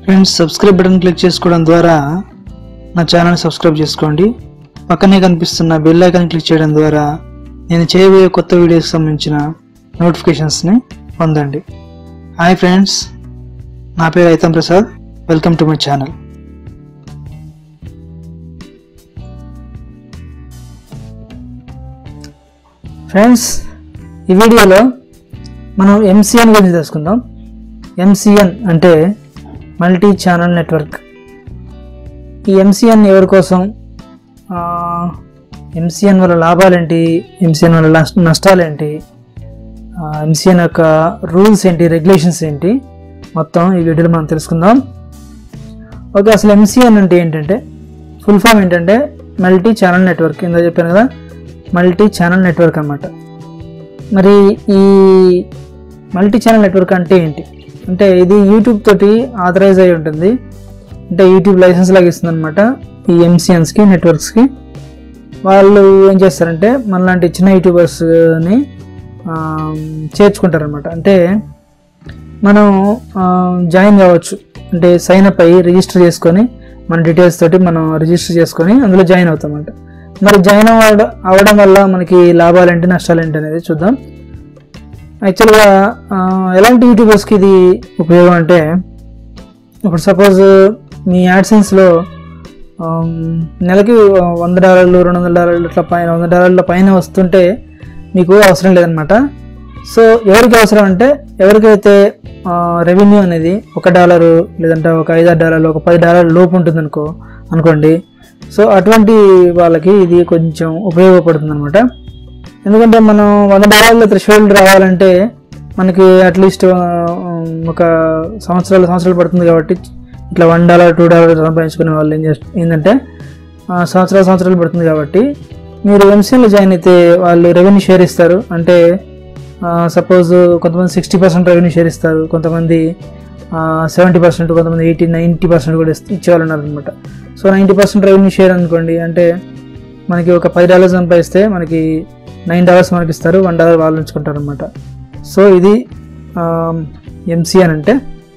friends subscribe button click చేసుకోవడం ద్వారా నా ఛానల్ సబ్స్క్రైబ్ చేసుకోండి పక్కనే కనిపిస్తున్న బెల్ ఐకాన్ క్లిక్ చేయడం ద్వారా నేను చేయబోయే కొత్త వీడియోకి సంబంధించిన నోటిఫికేషన్స్ని పొందండి హాయ్ ఫ్రెండ్స్ నా పేరు Aitham Prasad welcome to my channel friends ఈ వీడియోలో మనం ఎంసీఎన్ గురించి తెలుసుకుందాం ఎంసీఎన్ అంటే మల్టీ ఛానల్ నెట్వర్క్ ఈ ఎంసీఎన్ ఎవరి కోసం ఎంసీఎన్ వల్ల లాభాలేంటి ఎంసీఎన్ వల్ల నష్ట- నష్టాలేంటి ఎంసీఎన్ యొక్క రూల్స్ ఏంటి రెగ్యులేషన్స్ ఏంటి మొత్తం ఈ వీడియోలో మనం తెలుసుకుందాం ఓకే అసలు ఎంసీఎన్ అంటే ఏంటంటే ఫుల్ ఫామ్ ఏంటంటే మల్టీ ఛానల్ నెట్వర్క్ ఇందా చెప్పాను కదా మల్టీ ఛానల్ నెట్వర్క్ అన్నమాట మరి ఈ మల్టీ ఛానల్ నెట్వర్క్ అంటే ఏంటి అంటే ఇది యూట్యూబ్ తోటి ఆథరైజ్ అయి ఉంటుంది అంటే యూట్యూబ్ లైసెన్స్ లాగా ఇస్తుంది అనమాట ఈ ఎంసీఎన్స్కి నెట్వర్క్స్కి వాళ్ళు ఏం చేస్తారంటే మనలాంటి చిన్న యూట్యూబర్స్ని చేర్చుకుంటారనమాట అంటే మనం ఆ, జాయిన్ కావచ్చు అంటే సైన్ అప్ అయ్యి రిజిస్టర్ చేసుకొని మన డీటెయిల్స్ తోటి మనం రిజిస్టర్ చేసుకొని అందులో జాయిన్ అవుతామన్నమాట మరి జాయిన్ అవ్వడం అవ్వడం వల్ల మనకి లాభాలు ఏంటి నష్టాలు ఏంటి అనేది చూద్దాం యాక్చువల్గా ఆ, ఎలాంటి యూట్యూబర్స్కి ఇది ఉపయోగం అంటే ఇప్పుడు సపోజ్ మీ యాడ్సెన్స్లో నెలకి వంద డాలర్లు రెండు వందల డాలర్లు ఇట్లా పైన వంద డాలర్ల పైన వస్తుంటే మీకు అవసరం లేదనమాట సో ఎవరికి అవసరం అంటే ఎవరికైతే రెవెన్యూ అనేది ఒక డాలరు లేదంటే ఒక ఐదారు డాలర్లు ఒక పది డాలర్ల లోపు ఉంటుంది అనుకో అనుకోండి సో అటువంటి వాళ్ళకి ఇది కొంచెం ఉపయోగపడుతుంది అనమాట ఎందుకంటే మనం వంద డాలర్ల థ్రెషోల్డ్ రావాలంటే మనకి అట్లీస్ట్ ఒక సంవత్సరాలు సంవత్సరాలు పడుతుంది కాబట్టి ఇట్లా వన్ డాలర్ టూ డాలర్ సంపాదించుకునే వాళ్ళు ఏం చేస్తారు ఏంటంటే ఆ, సంవత్సరాలు సంవత్సరాలు పడుతుంది కాబట్టి మీరు ఎంసీఎన్లో జాయిన్ అయితే వాళ్ళు రెవెన్యూ షేర్ ఇస్తారు అంటే సపోజ్ కొంతమంది సిక్స్టీ పర్సెంట్ రెవెన్యూ షేర్ ఇస్తారు కొంతమంది సెవెంటీ పర్సెంట్ కొంతమంది ఎయిటీ నైంటీ పర్సెంట్ కూడా ఇస్తే- ఇచ్చేవాళ్ళు ఉన్నారు అనమాట so ninety percent revenue share అనుకోండి అంటే మనకి ఒక పది డాలర్స్ సంపాదిస్తే మనకి నైన్ డాలర్స్ మనకి ఇస్తారు వన్ డాలర్ వాళ్ళు ఉంచుకుంటారు అనమాట సో ఇది ఎంసీఎన్ అంటే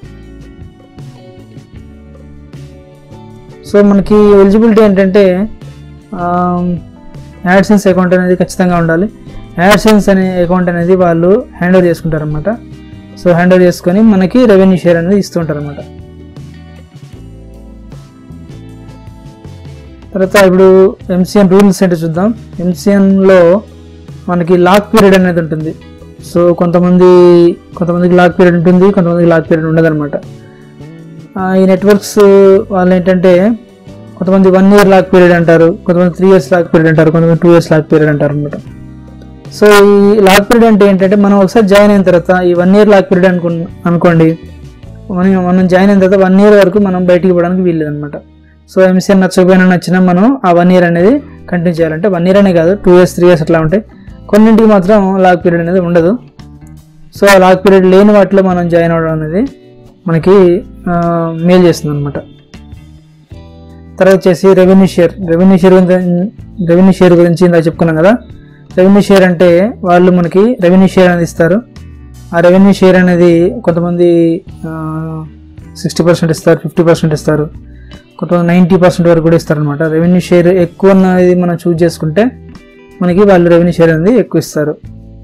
సో మనకి ఎలిజిబిలిటీ ఏంటంటే యాడ్సెన్స్ అకౌంట్ అనేది ఖచ్చితంగా ఉండాలి యాడ్సెన్స్ అనే అకౌంట్ అనేది వాళ్ళు హ్యాండ్ ఓవర్ చేసుకుంటారు అనమాట సో హ్యాండ్ ఓవర్ చేసుకొని మనకి రెవెన్యూ షేర్ అనేది ఇస్తూ ఉంటారు అనమాట తర్వాత ఇప్పుడు ఎంసీఎన్ రూల్స్ ఏంటో చూద్దాం ఎంసీఎన్లో మనకి లాక్ పీరియడ్ అనేది ఉంటుంది సో కొంతమంది కొంతమందికి లాక్ పీరియడ్ ఉంటుంది కొంతమందికి లాక్ పీరియడ్ ఉండదు అనమాట ఈ నెట్వర్క్స్ వాళ్ళు ఏంటంటే కొంతమంది వన్ ఇయర్ లాక్ పీరియడ్ అంటారు కొంతమంది త్రీ ఇయర్స్ లాక్ పీరియడ్ అంటారు కొంతమంది టూ ఇయర్స్ లాక్ పీరియడ్ అంటారు అనమాట సో ఈ లాక్ పీరియడ్ అంటే ఏంటంటే మనం ఒకసారి జాయిన్ అయిన తర్వాత ఈ వన్ ఇయర్ లాక్ పీరియడ్ అనుకు అనుకోండి మనం మనం జాయిన్ అయిన తర్వాత వన్ ఇయర్ వరకు మనం బయటికి పోవడానికి వీల్లేదు అనమాట సో ఎంసీఎన్ నచ్చకపోయినా నచ్చినా మనం ఆ వన్ ఇయర్ అనేది కంటిన్యూ చేయాలంటే వన్ ఇయర్ అనే కాదు టూ ఇయర్స్ త్రీ ఇయర్స్ అట్లా ఉంటాయి కొన్నింటికి మాత్రం లాక్ పీరియడ్ అనేది ఉండదు సో ఆ లాక్ పీరియడ్ లేని వాటిలో మనం జాయిన్ అవ్వడం అనేది మనకి ఆ, మేలు చేస్తుంది అనమాట తర్వాత వచ్చేసి revenue share revenue share revenue share గురించి ఇందాక చెప్పుకున్నాం కదా రెవెన్యూ షేర్ అంటే వాళ్ళు మనకి రెవెన్యూ షేర్ అనేది ఇస్తారు ఆ రెవెన్యూ షేర్ అనేది కొంతమంది సిక్స్టీ పర్సెంట్ ఇస్తారు ఫిఫ్టీ పర్సెంట్ ఇస్తారు కొంతమంది నైంటీ పర్సెంట్ వరకు కూడా ఇస్తారు అనమాట రెవెన్యూ షేర్ ఎక్కువ అనేది మనం చూజ్ చేసుకుంటే మనకి వాళ్ళు రెవెన్యూ షేర్ అనేది ఎక్కువ ఇస్తారు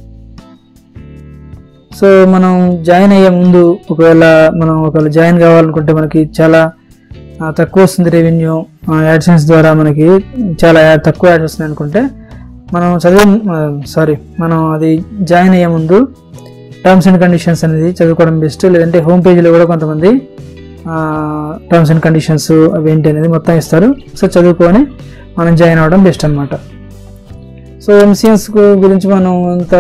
సో మనం జాయిన్ అయ్యే ముందు ఒకవేళ మనం ఒకవేళ జాయిన్ కావాలనుకుంటే మనకి చాలా ఆ, తక్కువ వస్తుంది రెవెన్యూ యాడ్సెన్స్ ద్వారా మనకి చాలా యాడ్- తక్కువ యాడ్స్ వస్తుంది అనుకుంటే మనం చదివే సారీ మనం అది జాయిన్ అయ్యే ముందు టర్మ్స్ అండ్ కండిషన్స్ అనేది చదువుకోవడం బెస్ట్ లేదంటే హోమ్ పేజీలో కూడా కొంతమంది టర్మ్స్ అండ్ కండిషన్స్ అవి ఏంటి అనేది మొత్తం ఇస్తారు సో చదువుకొని మనం జాయిన్ అవ్వడం బెస్ట్ అనమాట సో ఎంసీఎన్స్ గురించి మనం అంత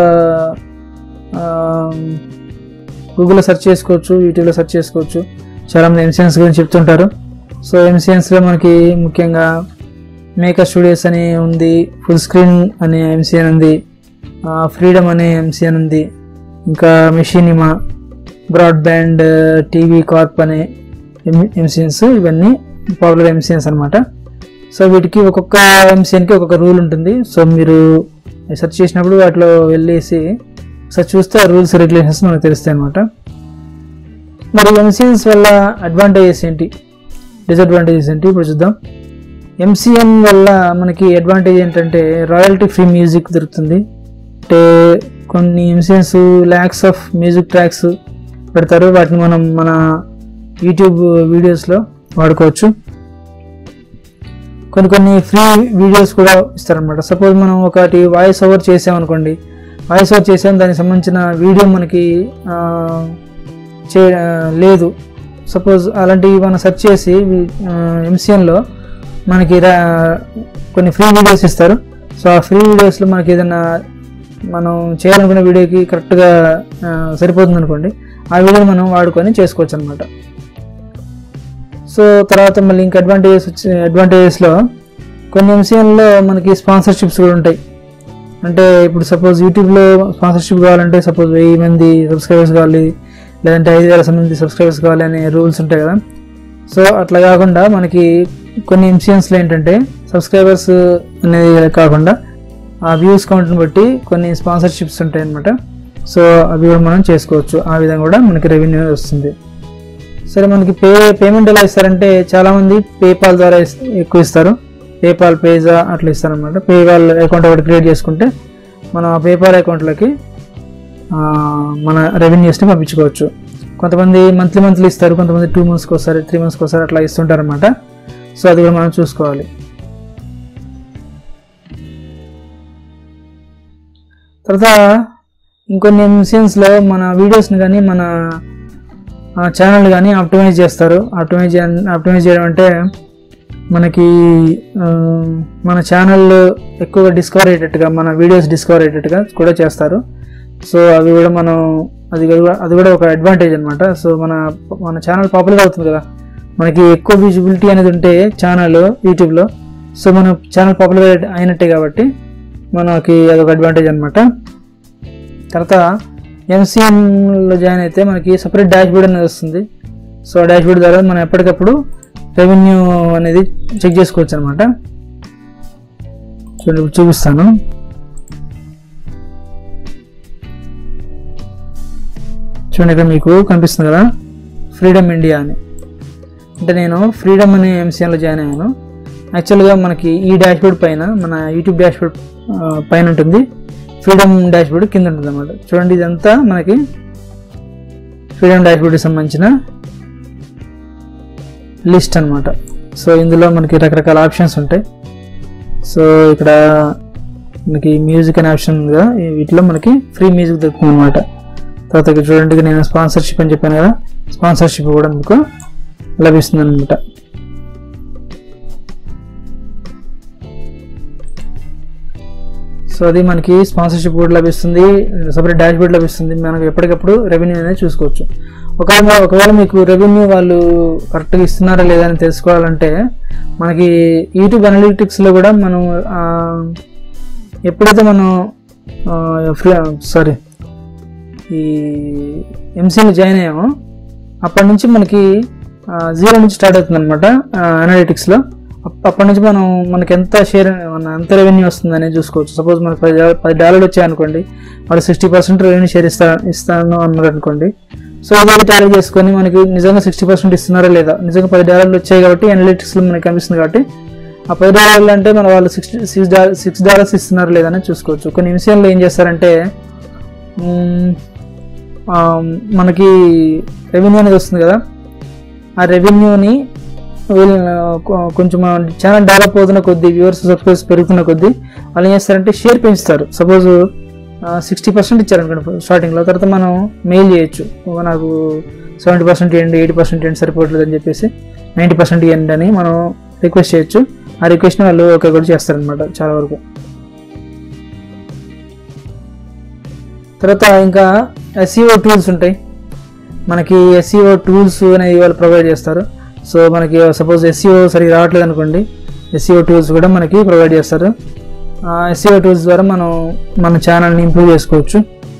గూగుల్లో సెర్చ్ చేసుకోవచ్చు యూట్యూబ్లో సెర్చ్ చేసుకోవచ్చు చాలామంది ఎంసీఎన్స్ గురించి చెప్తుంటారు సో ఎంసీఎన్స్లో మనకి ముఖ్యంగా మేకర్ స్టూడియోస్ అని ఉంది ఫుల్ స్క్రీన్ అనే ఎంసీఎన్ ఉంది ఫ్రీడమ్ అనే ఎంసీఎన్ ఉంది ఇంకా మెషినిమా బ్రాడ్బ్యాండ్ టీవీ కార్ప్ అనే ఎంసీఎన్స్ ఇవన్నీ పాపులర్ ఎంసీఎన్స్ అనమాట సో వీటికి ఒక్కొక్క ఎంసీఎన్కి ఒక్కొక్క రూల్ ఉంటుంది సో మీరు సెర్చ్ చేసినప్పుడు వాటిలో వెళ్ళేసి ఒకసారి చూస్తే ఆ రూల్స్ రెగ్యులేషన్స్ మనకు తెలుస్తాయి అనమాట మరి ఎంసీఎన్స్ వల్ల అడ్వాంటేజెస్ ఏంటి డిసడ్వాంటేజెస్ ఏంటి ఇప్పుడు చూద్దాం ఎంసీఎన్ వల్ల మనకి అడ్వాంటేజ్ ఏంటంటే రాయల్టీ ఫ్రీ మ్యూజిక్ దొరుకుతుంది అంటే కొన్ని MCNs lakhs of music tracks పెడతారు వాటిని మనం మన యూట్యూబ్ వీడియోస్లో వాడుకోవచ్చు కొన్ని కొన్ని ఫ్రీ వీడియోస్ కూడా ఇస్తారనమాట సపోజ్ మనం ఒకటి వాయిస్ ఓవర్ చేసామనుకోండి వాయిస్ ఓవర్ చేసాం దానికి సంబంధించిన వీడియో మనకి ఆ, చే ఆ, లేదు సపోజ్ అలాంటివి మనం సెర్చ్ చేసి ఎంసీఎన్లో మనకి రా- కొన్ని ఫ్రీ వీడియోస్ ఇస్తారు సో ఆ ఫ్రీ వీడియోస్లో మనకి ఏదైనా మనం చేయాలనుకున్న వీడియోకి కరెక్ట్గా సరిపోతుంది అనుకోండి ఆ వీడియోని మనం వాడుకొని చేసుకోవచ్చు అనమాట సో తర్వాత మళ్ళీ ఇంకా అడ్వాంటేజెస్ వచ్చి అడ్వాంటేజెస్లో కొన్ని ఎంసీఎన్లో మనకి స్పాన్సర్షిప్స్ కూడా ఉంటాయి అంటే ఇప్పుడు సపోజ్ యూట్యూబ్లో స్పాన్సర్షిప్ కావాలంటే సపోజ్ వెయ్యి మంది సబ్స్క్రైబర్స్ కావాలి లేదంటే ఐదు వేల మంది సబ్స్క్రైబర్స్ కావాలి అనే రూల్స్ ఉంటాయి కదా సో అట్లా కాకుండా మనకి కొన్ని ఎంసీఎన్స్లో ఏంటంటే సబ్స్క్రైబర్స్ అనేది కాకుండా ఆ వ్యూస్ కౌంట్ని బట్టి కొన్ని స్పాన్సర్షిప్స్ ఉంటాయి అనమాట సో అవి కూడా మనం చేసుకోవచ్చు ఆ విధంగా కూడా మనకి రెవెన్యూ వస్తుంది సరే మనకి పే పేమెంట్ ఎలా ఇస్తారంటే చాలామంది పేపాల్ ద్వారా ఇస్- ఎక్కువ ఇస్తారు పేపాల్ పేజా అట్లా ఇస్తారనమాట పేపాల్ అకౌంట్ ఒకటి క్రియేట్ చేసుకుంటే మనం ఆ పేపాల్ అకౌంట్లోకి ఆ, మన రెవెన్యూస్ని పంపించుకోవచ్చు కొంతమంది మంత్లీ మంత్లీ ఇస్తారు కొంతమంది టూ మంత్స్కి ఒకసారి త్రీ మంత్స్కి ఒకసారి అట్లా ఇస్తుంటారనమాట సో అది కూడా మనం చూసుకోవాలి తర్వాత ఇంకొన్ని మిషన్స్లో మన వీడియోస్ని కానీ మన ఛానల్ కానీ ఆప్టిమైజ్ చేస్తారు ఆప్టిమైజ్ ఆప్టిమైజ్ చేయడం అంటే మనకి ఆ, మన ఛానల్ ఎక్కువగా డిస్కవర్ అయ్యేటట్టుగా మన వీడియోస్ డిస్కవర్ అయ్యేటట్టుగా కూడా చేస్తారు సో అవి కూడా మనం అది కూడా అది కూడా ఒక అడ్వాంటేజ్ అనమాట సో మన మన ఛానల్ పాపులర్ అవుతుంది కదా మనకి ఎక్కువ విజిబిలిటీ అనేది ఉంటే ఛానల్ యూట్యూబ్లో సో మన ఛానల్ పాపులర్ అయినట్టే కాబట్టి మనకి అదొక అడ్వాంటేజ్ అనమాట తర్వాత ఎంసీఎన్లో జాయిన్ అయితే మనకి సపరేట్ డాష్ బోర్డ్ అనేది వస్తుంది సో ఆ డాష్ బోర్డ్ ద్వారా మనం ఎప్పటికప్పుడు రెవెన్యూ అనేది చెక్ చేసుకోవచ్చు అనమాట చూడండి ఇప్పుడు చూపిస్తాను చూడండి ఇక్కడ మీకు కనిపిస్తుంది కదా ఫ్రీడమ్ ఇండియా అని అంటే నేను ఫ్రీడమ్ అనే ఎంసీఎన్లో జాయిన్ అయ్యాను యాక్చువల్గా మనకి ఈ డాష్ బోర్డ్ పైన మన యూట్యూబ్ డాష్ బోర్డ్ పైన ఉంటుంది ఫ్రీడమ్ డాష్ బోర్డ్ కింద ఉంటుంది అనమాట చూడండి ఇదంతా మనకి ఫ్రీడమ్ డాష్ బోర్డ్కి సంబంధించిన లిస్ట్ అన్నమాట సో ఇందులో మనకి రకరకాల ఆప్షన్స్ ఉంటాయి సో ఇక్కడ మనకి మ్యూజిక్ అనే ఆప్షన్ ఉంది కదా ఈ వీటిలో మనకి ఫ్రీ మ్యూజిక్ దొరుకుతుంది అనమాట తర్వాత ఇక్కడ చూడండి ఇక్కడ నేను స్పాన్సర్షిప్ అని చెప్పాను కదా స్పాన్సర్షిప్ కూడా మీకు లభిస్తుంది అనమాట సో అది మనకి స్పాన్సర్షిప్ కూడా లభిస్తుంది సపరేట్ డాష్ బోర్డ్ లభిస్తుంది మనకు ఎప్పటికప్పుడు రెవెన్యూ అనేది చూసుకోవచ్చు ఒకవేళ ఒకవేళ మీకు రెవెన్యూ వాళ్ళు కరెక్ట్గా ఇస్తున్నారా లేదా అని తెలుసుకోవాలంటే మనకి యూట్యూబ్ అనలిటిక్స్లో కూడా మనం ఆ, ఎప్పుడైతే మనం ఫ్రీ సారీ ఈ ఎంసీలో జాయిన్ అయ్యామో అప్పటి నుంచి మనకి జీరో నుంచి స్టార్ట్ అవుతుంది అనమాట అనలిటిక్స్లో అప్పటి నుంచి మనం మనకి ఎంత షేర్ మన ఎంత రెవెన్యూ వస్తుంది అనేది చూసుకోవచ్చు సపోజ్ మనకి పది డాల- పది డాలర్లు వచ్చాయనుకోండి వాళ్ళు సిక్స్టీ పర్సెంట్ రెవెన్యూ షేర్ ఇస్తా ఇస్తాను అన్నారు అనుకోండి సో అదే టాలీ చేసుకొని మనకి నిజంగా సిక్స్టీ పర్సెంట్ ఇస్తున్నారా లేదా నిజంగా పది డాలర్లు వచ్చాయి కాబట్టి అనలిటిక్స్లో మనకి కనిపిస్తుంది కాబట్టి ఆ పది డాలర్లు అంటే మన వాళ్ళు sixty six dollar six dollars ఇస్తున్నారు లేదా అని చూసుకోవచ్చు కొన్ని విషయాల్లో ఏం చేస్తారంటే మ్మ్, ఆ, మనకి రెవెన్యూ అనేది వస్తుంది కదా ఆ రెవెన్యూని వీళ్ళు కొ- కొంచెం ఛానల్ డెవలప్ అవుతున్న కొద్దీ వ్యూవర్స్ సబ్స్క్రైబర్స్ పెరుగుతున్న కొద్దీ వాళ్ళు ఏం చేస్తారంటే షేర్ పెంచుతారు సపోజ్ సిక్స్టీ పర్సెంట్ ఇచ్చారనుకోండి స్టార్టింగ్లో తర్వాత మనం మెయిల్ చేయొచ్చు ఓ నాకు సెవెంటీ పర్సెంట్ ఇవ్వండి ఎయిటీ పర్సెంట్ ఇవ్వండి సరిపోవట్లేదు అని చెప్పేసి నైంటీ పర్సెంట్ ఇవ్వండి అని మనం రిక్వెస్ట్ చేయొచ్చు ఆ రిక్వెస్ట్ని వాళ్ళు ఓకే కూడా చేస్తారనమాట చాలా వరకు తర్వాత ఇంకా ఎస్ఈఓ టూల్స్ ఉంటాయి మనకి ఎస్ఈఓ టూల్స్ అనేవి వాళ్ళు ప్రొవైడ్ చేస్తారు సో మనకి సపోజ్ ఎస్ఈఓ సరిగ్గా రావట్లేదు అనుకోండి ఎస్ఈఓ టూల్స్ కూడా మనకి ప్రొవైడ్ చేస్తారు ఆ ఎస్ఈఓ టూల్స్ ద్వారా మనం మన ఛానల్ని ఇంప్రూవ్ చేసుకోవచ్చు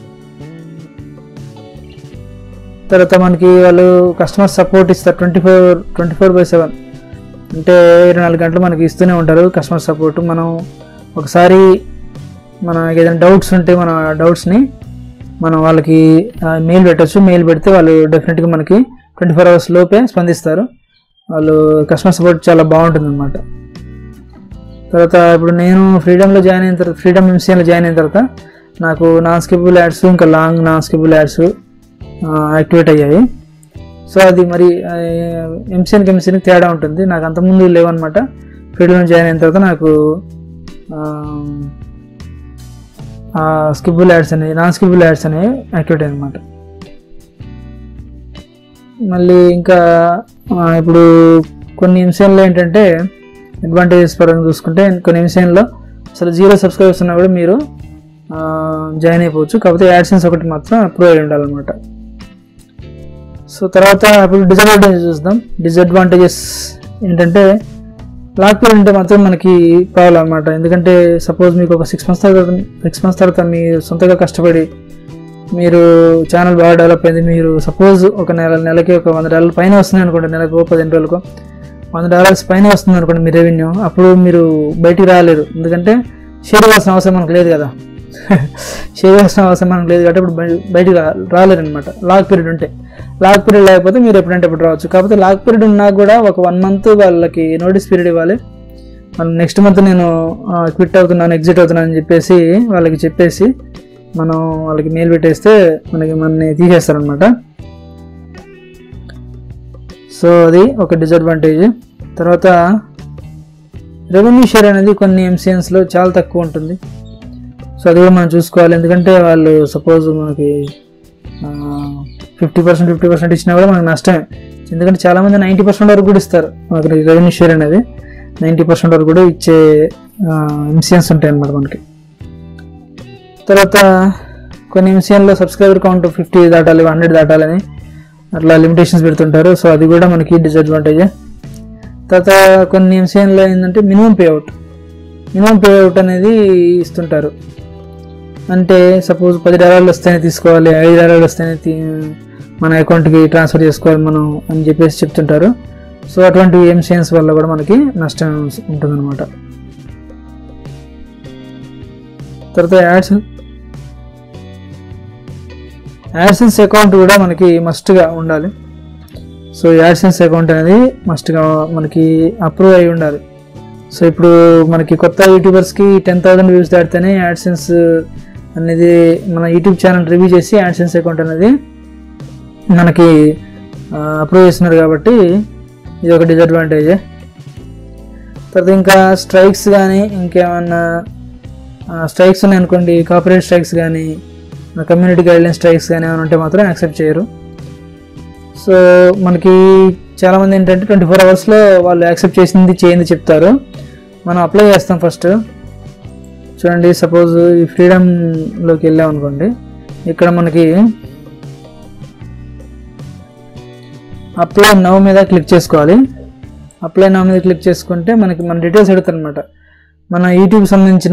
తర్వాత మనకి వాళ్ళు కస్టమర్ సపోర్ట్ ఇస్తారు twenty four twenty four by seven అంటే ఇరవై నాలుగు గంటలు మనకి ఇస్తూనే ఉంటారు కస్టమర్ సపోర్ట్ మనం ఒకసారి మనకి ఏదైనా డౌట్స్ ఉంటే మన డౌట్స్ని మనం వాళ్ళకి మెయిల్ పెట్టచ్చు మెయిల్ పెడితే వాళ్ళు డెఫినెట్గా మనకి ట్వంటీ ఫోర్ అవర్స్ లోపే స్పందిస్తారు వాళ్ళు కస్టమర్ సపోర్ట్ చాలా బాగుంటుంది అనమాట తర్వాత ఇప్పుడు నేను ఫ్రీడమ్లో జాయిన్ అయిన తర్వాత ఫ్రీడమ్ ఎంసీఎన్లో జాయిన్ అయిన తర్వాత నాకు నాన్ స్కిపబుల్ యాడ్స్ ఇంకా long non skippable ads activate అయ్యాయి సో అది మరి ఎంసీఎన్కి ఎంసీఎన్కి తేడా ఉంటుంది నాకు అంతకుముందు లేవన్నమాట ఫ్రీడమ్లో జాయిన్ అయిన తర్వాత నాకు స్కిబుల్ యాడ్స్ అనేవి నాన్ స్కిబుల్ యాడ్స్ అనేవి యాక్టివేట్ అయ్యాయి అనమాట మళ్ళీ ఇంకా ఆ, ఇప్పుడు కొన్ని ఎంసీఎన్లో ఏంటంటే అడ్వాంటేజెస్ పరంగా చూసుకుంటే కొన్ని ఎంసీఎన్లో అసలు జీరో సబ్స్క్రైబర్స్ ఉన్నా కూడా మీరు జాయిన్ అయిపోవచ్చు కాకపోతే యాడ్సెన్స్ ఒకటి మాత్రం అప్రూవ్ అయి ఉండాలన్నమాట సో తర్వాత ఇప్పుడు డిసడ్వాంటేజెస్ చూద్దాం డిసడ్వాంటేజెస్ ఏంటంటే లాక్ పీరియడ్ ఉంటే మాత్రం మనకి ప్రాబ్లం అనమాట ఎందుకంటే సపోజ్ మీకు ఒక సిక్స్ మంత్స్ తర్వాత సిక్స్ మంత్స్ తర్వాత మీరు సొంతగా కష్టపడి మీరు ఛానల్ బాగా డెవలప్ అయింది మీరు సపోజ్ ఒక నెల నెలకి ఒక వంద డాలర్ల పైన వస్తుంది అనుకోండి నెలకు పదిహేను రోజులకు వంద డాలర్స్ పైన వస్తుంది అనుకోండి మీ రెవెన్యూ అప్పుడు మీరు బయటికి రాలేరు ఎందుకంటే షేర్ ఇవ్వాల్సిన అవసరం మనకు లేదు కదా షేర్ ఇవ్వాల్సిన అవసరం మనకు లేదు కాబట్టి ఇప్పుడు బయ- బయటికి రా రాలేరు అనమాట లాక్ పీరియడ్ ఉంటే లాక్ పీరియడ్ లేకపోతే మీరు ఎప్పుడంటే ఎప్పుడు రావచ్చు కాకపోతే లాక్ పీరియడ్ ఉన్నా కూడా ఒక వన్ మంత్ వాళ్ళకి నోటీస్ పీరియడ్ ఇవ్వాలి మనం నెక్స్ట్ మంత్ నేను క్విట్ అవుతున్నాను ఎగ్జిట్ అవుతున్నాను అని చెప్పేసి వాళ్ళకి చెప్పేసి మనం వాళ్ళకి మెయిల్ పెట్టేస్తే మనకి మనని తీసేస్తారనమాట సో అది ఒక డిసడ్వాంటేజ్ తర్వాత రెవెన్యూ షేర్ అనేది కొన్ని ఎంసీఎన్స్లో చాలా తక్కువ ఉంటుంది సో అది కూడా మనం చూసుకోవాలి ఎందుకంటే వాళ్ళు సపోజ్ మనకి ఫిఫ్టీ పర్సెంట్ ఫిఫ్టీ పర్సెంట్ ఇచ్చినా కూడా మనకు నష్టమే ఎందుకంటే చాలామంది నైంటీ పర్సెంట్ వరకు కూడా ఇస్తారు మనకి రెవెన్యూ షేర్ అనేది నైంటీ పర్సెంట్ వరకు కూడా ఇచ్చే ఎంసీఎన్స్ ఉంటాయి అన్నమాట మనకి తర్వాత కొన్ని ఎంసీఎన్లో సబ్స్క్రైబర్ కౌంట్ ఫిఫ్టీ దాటాలి హండ్రెడ్ దాటాలని అట్లా లిమిటేషన్స్ పెడుతుంటారు సో అది కూడా మనకి డిసడ్వాంటేజ్ తర్వాత కొన్ని ఎంసీఎన్లో ఏంటంటే మినిమం పేఅవుట్ మినిమం పేఅవుట్ అనేది ఇస్తుంటారు అంటే సపోజ్ పది డాలర్లు వస్తేనే తీసుకోవాలి ఐదు డాలర్లు వస్తేనే తీ- మన అకౌంట్కి ట్రాన్స్ఫర్ చేసుకోవాలి మనం అని చెప్పేసి చెప్తుంటారు సో అటువంటి ఎంసీఎన్స్ వల్ల కూడా మనకి నష్టం ఉంటుందన్నమాట తర్వాత యాడ్స్ యాడ్సెన్స్ అకౌంట్ కూడా మనకి మస్ట్గా ఉండాలి సో యాడ్సెన్స్ అకౌంట్ అనేది మస్ట్గా మనకి అప్రూవ్ అయి ఉండాలి సో ఇప్పుడు మనకి కొత్త యూట్యూబర్స్కి టెన్ థౌసండ్ వ్యూస్ దాటితేనే యాడ్సెన్స్ అనేది మన యూట్యూబ్ ఛానల్ రివ్యూ చేసి యాడ్సెన్స్ అకౌంట్ అనేది మనకి అప్రూవ్ చేస్తున్నారు కాబట్టి ఇది ఒక డిసడ్వాంటేజ్ తర్వాత ఇంకా స్ట్రైక్స్ కానీ ఇంకేమన్నా స్ట్రైక్స్ ఉన్నాయి అనుకోండి కాపరేట్ స్ట్రైక్స్ కానీ కమ్యూనిటీ గైడ్లైన్ స్ట్రైక్స్ కానీ ఏమైనా ఉంటే మాత్రం యాక్సెప్ట్ చేయరు సో మనకి చాలామంది ఏంటంటే ట్వంటీ ఫోర్ అవర్స్లో వాళ్ళు యాక్సెప్ట్ చేసింది చేయింది చెప్తారు మనం అప్లై చేస్తాం ఫస్ట్ చూడండి సపోజ్ ఈ ఫ్రీడమ్లోకి వెళ్ళాం అనుకోండి ఇక్కడ మనకి అప్లై నవ్ మీద క్లిక్ చేసుకోవాలి అప్లై నవ్ మీద క్లిక్ చేసుకుంటే మనకి మన డీటెయిల్స్ అడుగుతారు అనమాట మన యూట్యూబ్ సంబంధించిన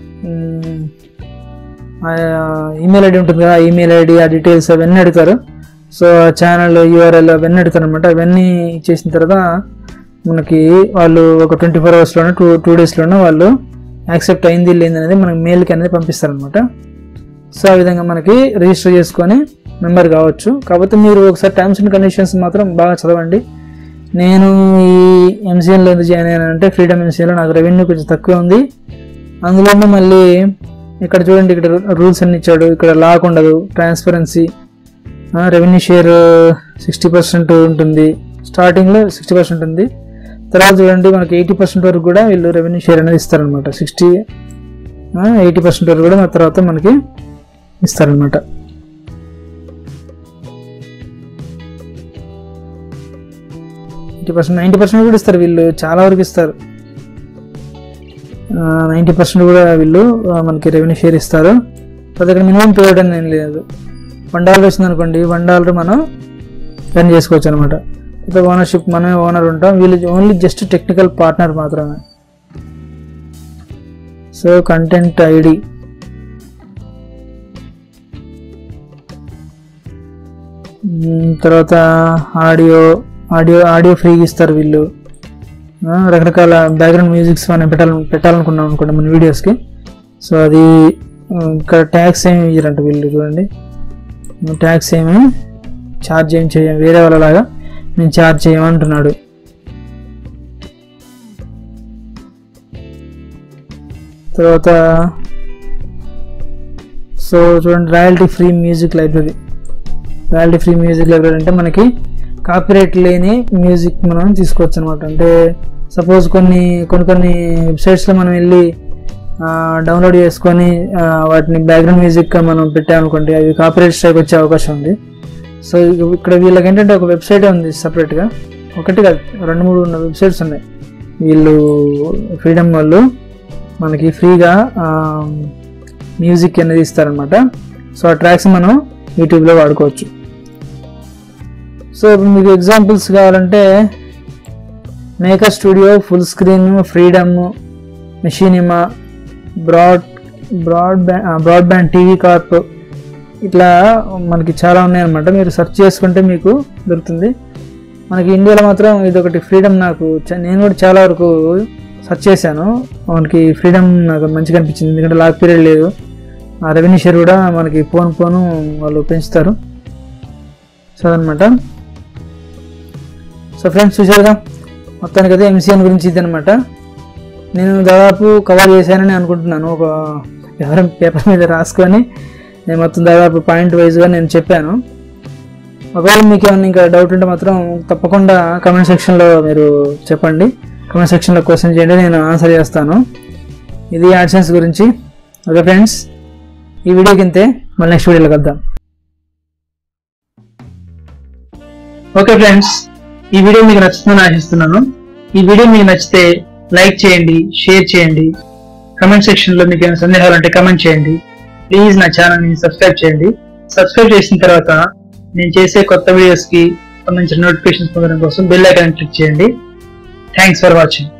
ఈమెయిల్ ఐడి ఉంటుంది కదా ఈమెయిల్ ఐడి ఆ డీటెయిల్స్ అవన్నీ అడుగుతారు సో ఛానల్ యూఆర్ఎల్ అవన్నీ అడుగుతారు అనమాట అవన్నీ ఇచ్చేసిన తర్వాత మనకి వాళ్ళు ఒక ట్వంటీ ఫోర్ అవర్స్లోనే టూ టూ డేస్లోనే వాళ్ళు యాక్సెప్ట్ అయింది లేదు అనేది మనకి మెయిల్కి అనేది పంపిస్తారనమాట సో ఆ విధంగా మనకి రిజిస్టర్ చేసుకొని మెంబర్ కావచ్చు కాకపోతే మీరు ఒకసారి టర్మ్స్ అండ్ కండిషన్స్ మాత్రం బాగా చదవండి నేను ఈ ఎంసీఎన్లో ఎందుకు జాయిన్ అయ్యానంటే ఫ్రీడమ్ ఎంసీఎన్లో నాకు రెవెన్యూ కొంచెం తక్కువ ఉంది అందులోనూ మళ్ళీ ఇక్కడ చూడండి ఇక్కడ రూల్స్ అన్ని ఇచ్చాడు ఇక్కడ లాక్ ఉండదు transparency revenue share sixty percent ఉంటుంది స్టార్టింగ్లో సిక్స్టీ పర్సెంట్ ఉంది తర్వాత చూడండి మనకి ఎయిటీ పర్సెంట్ వరకు కూడా వీళ్ళు రెవెన్యూ షేర్ అనేది ఇస్తారనమాట సిక్స్టీ ఎయిటీ పర్సెంట్ వరకు కూడా మన తర్వాత మనకి ఇస్తారనమాట ఎయిటీ పర్సెంట్ నైంటీ పర్సెంట్ కూడా ఇస్తారు వీళ్ళు చాలా వరకు ఇస్తారు నైంటీ పర్సెంట్ కూడా వీళ్ళు ఆ, మనకి రెవెన్యూ షేర్ ఇస్తారు తర్వాత ఇక్కడ మినిమం పేమెంట్ అని ఏం లేదు వన్ డాలర్ వచ్చింది అనుకోండి వన్ డాలర్ మనం ఎర్న్ చేసుకోవచ్చు అనమాట అయితే ఓనర్షిప్ మనమే ఓనర్ ఉంటాం వీళ్ళు ఓన్లీ జస్ట్ టెక్నికల్ పార్ట్నర్ మాత్రమే సో కంటెంట్ ఐడి తర్వాత ఆడియో ఆడియో ఆడియో ఫ్రీగా ఇస్తారు వీళ్ళు ఆ, రకరకాల బ్యాక్గ్రౌండ్ మ్యూజిక్స్ మనం పెట్టాలి పెట్టాలనుకున్నాం అనుకోండి మన వీడియోస్కి సో అది ఆ, ఇక్కడ ట్యాక్స్ ఏమి ఇయ్యరంట వీళ్ళు చూడండి ట్యాక్స్ ఏమి ఛార్జ్ ఏం చేయం వేరే వాళ్ళలాగా మేము ఛార్జ్ చేయమంటున్నాడు తర్వాత సో చూడండి royalty free music library royalty free music library అంటే మనకి కాపీరైట్ లేని మ్యూజిక్ మనం తీసుకోవచ్చు అనమాట అంటే సపోజ్ కొన్ని కొన్ని కొన్ని వెబ్సైట్స్లో మనం వెళ్ళి డౌన్లోడ్ చేసుకొని ఆ, వాటిని బ్యాక్గ్రౌండ్ మ్యూజిక్గా మనం పెట్టామనుకోండి అవి కాపీరైట్ స్ట్రైక్ వచ్చే అవకాశం ఉంది సో ఇక- ఇక్కడ వీళ్ళకి ఏంటంటే ఒక వెబ్సైట్ ఉంది సపరేట్గా ఒకటి కాదు రెండు మూడు ఉన్న వెబ్సైట్స్ ఉన్నాయి వీళ్ళు ఫ్రీడమ్ వాళ్ళు మనకి ఫ్రీగా మ్యూజిక్ అనేది ఇస్తారనమాట సో ఆ ట్రాక్స్ మనం యూట్యూబ్లో వాడుకోవచ్చు సో ఇప్పుడు మీకు ఎగ్జాంపుల్స్ కావాలంటే maker studio full screen freedom machinima broad broad broadband TV corp ఇట్లా మనకి చాలా ఉన్నాయన్నమాట మీరు సెర్చ్ చేసుకుంటే మీకు దొరుకుతుంది మనకి ఇండియాలో మాత్రం ఇది ఒకటి ఫ్రీడమ్ నాకు చ- నేను కూడా చాలా వరకు సెర్చ్ చేశాను మనకి ఫ్రీడమ్ నాకు మంచిగా అనిపించింది ఎందుకంటే లాక్ పీరియడ్ లేదు ఆ రెవెన్యూ షేర్ కూడా మనకి పోను పోను వాళ్ళు పెంచుతారు సో అదనమాట సో ఫ్రెండ్స్ చూసారుగా మొత్తానికి అయితే ఎంసీఎన్ గురించి ఇది అనమాట నేను దాదాపు కవర్ చేశానని అనుకుంటున్నాను ఒక ఎవరం పేపర్ మీద రాసుకొని నేను మొత్తం దాదాపు పాయింట్ వైజ్గా నేను చెప్పాను ఒకవేళ మీకు ఏమైనా ఇంకా డౌట్ ఉంటే మాత్రం తప్పకుండా కమెంట్ సెక్షన్లో మీరు చెప్పండి కమెంట్ సెక్షన్లో క్వశ్చన్ చేయండి నేను ఆన్సర్ చేస్తాను ఇది యాడ్సెన్స్ గురించి ఓకే ఫ్రెండ్స్ ఈ వీడియోకి ఇంతే మళ్ళీ నెక్స్ట్ వీడియోలో కలుద్దాం ఓకే ఫ్రెండ్స్ ఈ వీడియో మీకు నచ్చుతుందని ఆశిస్తున్నాను ఈ వీడియో మీకు నచ్చితే లైక్ చేయండి షేర్ చేయండి కమెంట్ సెక్షన్ లో మీకు ఏమైనా సందేహాలు ఉంటే కమెంట్ చేయండి ప్లీజ్ నా ఛానల్ ని సబ్స్క్రైబ్ చేయండి సబ్స్క్రైబ్ చేసిన తర్వాత నేను చేసే కొత్త వీడియోస్ కి సంబంధించిన నోటిఫికేషన్స్ పొందడం కోసం బెల్ ఐకాన్ క్లిక్ చేయండి థ్యాంక్స్ ఫర్ వాచింగ్